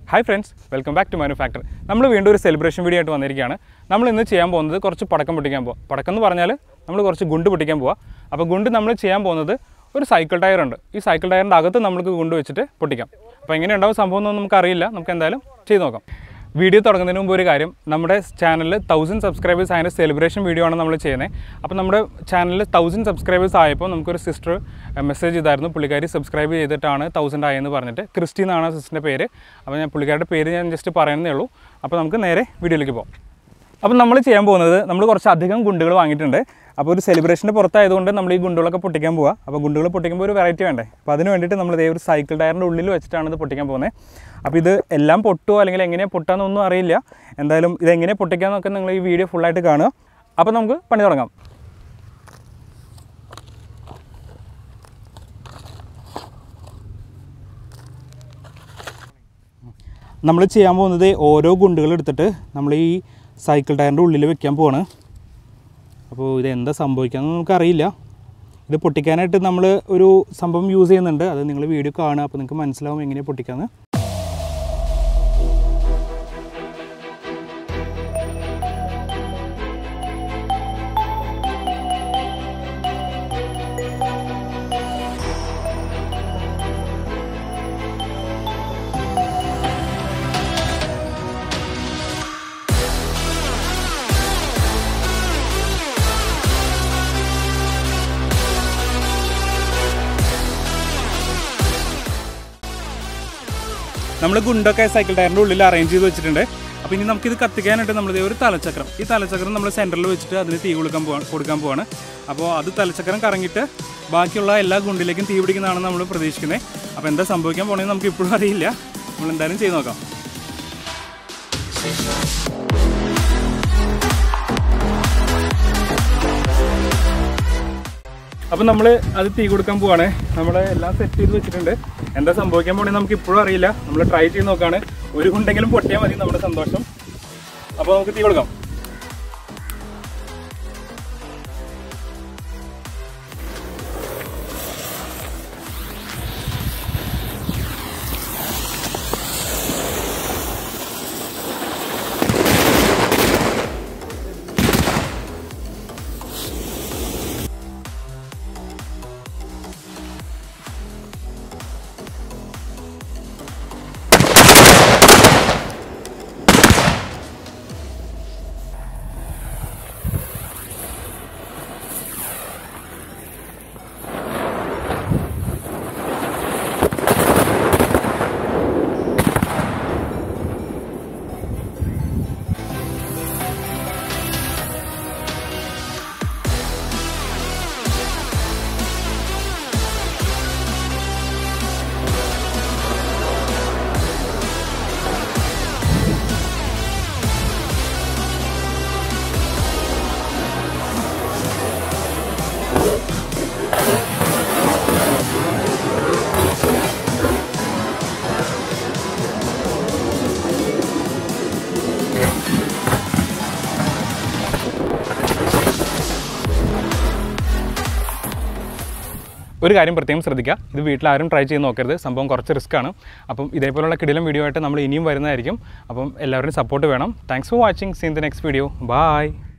hi friends welcome back to manufacture നമ്മൾ വീണ്ടും ഒരു സെലിബ്രേഷൻ വീഡിയോ ആയിട്ട് വന്നിരിക്കുകയാണ് നമ്മൾ ഇന്ന് ചെയ്യാൻ പോകുന്നത് കുറച്ച് പടക്കം പൊട്ടിക്കാൻ പോകാം പടക്കം എന്ന് പറഞ്ഞാൽ നമ്മൾ കുറച്ച് ഗുണ്ട് പൊട്ടിക്കാൻ പോവാം അപ്പോൾ ഗുണ്ട് നമ്മൾ ചെയ്യാൻ പോകുന്നത് ഒരു സൈക്കിൾ ടയർ ഉണ്ട് ഈ സൈക്കിൾ ടയറിൻ്റെ അകത്ത് നമുക്ക് ഗുണ്ട് വെച്ചിട്ട് പൊട്ടിക്കാം അപ്പോൾ എങ്ങനെ ഉണ്ടാവും സംഭവം എന്നൊന്നും നമുക്കറിയില്ല നമുക്ക് എന്തായാലും ചെയ്ത് നോക്കാം വീഡിയോ തുടങ്ങുന്നതിന് മുമ്പ് ഒരു കാര്യം നമ്മുടെ ചാനലിൽ തൗസൻഡ് സബ്സ്ക്രൈബേഴ്സ് അതിൻ്റെ സെലിബ്രേഷൻ വീഡിയോ ആണ് നമ്മൾ ചെയ്യുന്നത് അപ്പോൾ നമ്മുടെ ചാനലിൽ തൗസൻഡ് സബ്സ്ക്രൈബേഴ്സ് ആയപ്പോൾ നമുക്കൊരു സിസ്റ്റർ മെസ്സേജ് ചെയ്തായിരുന്നു പുള്ളിക്കാരി സബ്സ്ക്രൈബ് ചെയ്തിട്ടാണ് തൗസൻഡ് ആയെന്ന് പറഞ്ഞിട്ട് ക്രിസ്റ്റി എന്നാണ് സിസ്റ്ററിൻ്റെ പേര് അപ്പോൾ ഞാൻ പുള്ളിക്കാരുടെ പേര് ഞാൻ ജസ്റ്റ് പറയുന്നതേ ഉള്ളൂ അപ്പോൾ നമുക്ക് നേരെ വീഡിയോയിലേക്ക് പോകാം അപ്പം നമ്മൾ ചെയ്യാൻ പോകുന്നത് നമ്മൾ കുറച്ച് അധികം ഗുണ്ടുകൾ വാങ്ങിയിട്ടുണ്ട് അപ്പോൾ ഒരു സെലിബ്രേഷൻ്റെ പുറത്തായതുകൊണ്ട് നമ്മൾ ഈ ഗുണ്ടുകളൊക്കെ പൊട്ടിക്കാൻ പോവുക അപ്പോൾ ഗുണ്ടുകൾ പൊട്ടിക്കുമ്പോൾ ഒരു വെറൈറ്റി വേണ്ടേ അപ്പോൾ അതിന് വേണ്ടിയിട്ട് നമ്മൾ ഇതേ ഒരു സൈക്കിൾ ടയറിൻ്റെ ഉള്ളിൽ വെച്ചിട്ടാണ് ഇത് പൊട്ടിക്കാൻ പോകുന്നത് അപ്പോൾ ഇത് എല്ലാം പൊട്ടുമോ അല്ലെങ്കിൽ എങ്ങനെയാണ് പൊട്ടാന്നൊന്നും അറിയില്ല എന്തായാലും ഇത് എങ്ങനെ പൊട്ടിക്കാമെന്നൊക്കെ നിങ്ങൾ ഈ വീഡിയോ ഫുള്ളായിട്ട് കാണുക അപ്പോൾ നമുക്ക് പണി തുടങ്ങാം നമ്മൾ ചെയ്യാൻ പോകുന്നത് ഓരോ ഗുണ്ടുകൾ എടുത്തിട്ട് നമ്മൾ ഈ സൈക്കിൾ ടയറിൻ്റെ ഉള്ളിൽ വെക്കാൻ പോവാണ് അപ്പോൾ ഇത് എന്താ സംഭവിക്കാമെന്ന് നമുക്കറിയില്ല ഇത് പൊട്ടിക്കാനായിട്ട് നമ്മൾ ഒരു സംഭവം യൂസ് ചെയ്യുന്നുണ്ട് അത് നിങ്ങൾ വീഡിയോ കാണുക അപ്പോൾ നിങ്ങൾക്ക് മനസ്സിലാവും എങ്ങനെയാണ് പൊട്ടിക്കാമെന്ന് നമ്മൾ ഗുണ്ടൊക്കെ സൈക്കിൾ ടയറിൻ്റെ ഉള്ളിൽ അറേഞ്ച് ചെയ്ത് വെച്ചിട്ടുണ്ട് അപ്പോൾ ഇനി നമുക്കിത് കത്തിക്കാനായിട്ട് നമ്മൾ ഒരു തലച്ചക്രം ഈ തലച്ചക്രം നമ്മൾ സെൻറ്ററിൽ വെച്ചിട്ട് അതിന് തീ കൊടുക്കാൻ പോവാ കൊടുക്കാൻ പോവാണ് അപ്പോൾ അത് തലച്ചക്രം കറങ്ങിയിട്ട് ബാക്കിയുള്ള എല്ലാ ഗുണ്ടിലേക്കും തീ പിടിക്കുന്നതാണ് നമ്മൾ പ്രതീക്ഷിക്കുന്നത് അപ്പോൾ എന്താ സംഭവിക്കാൻ പോകണമെന്ന് നമുക്ക് ഇപ്പോഴും അറിയില്ല നമ്മൾ എന്തായാലും ചെയ്ത് നോക്കാം അപ്പം നമ്മൾ അത് തീ കൊടുക്കാൻ പോവാണ് നമ്മൾ എല്ലാം സെറ്റ് ചെയ്ത് വെച്ചിട്ടുണ്ട് എന്താ സംഭവിക്കാൻ പോകണമെന്ന് നമുക്ക് ഇപ്പോഴും അറിയില്ല നമ്മൾ ട്രൈ ചെയ്ത് നോക്കാണ് ഒരു ഗുണ്ടെങ്കിലും പൊട്ടിയാൽ മതി നമ്മുടെ സന്തോഷം അപ്പോൾ നമുക്ക് തീ കൊടുക്കാം ഒരു കാര്യം പ്രത്യേകം ശ്രദ്ധിക്കുക ഇത് വീട്ടിൽ ആരും ട്രൈ ചെയ്ത് നോക്കരുത് സംഭവം കുറച്ച് റിസ്ക് ആണ് അപ്പം ഇതേപോലുള്ള കിടിലം വീഡിയോ ആയിട്ട് നമ്മൾ ഇനിയും വരുന്നതായിരിക്കും അപ്പം എല്ലാവരുടെയും സപ്പോർട്ട് വേണം thanks for watching see in the next video by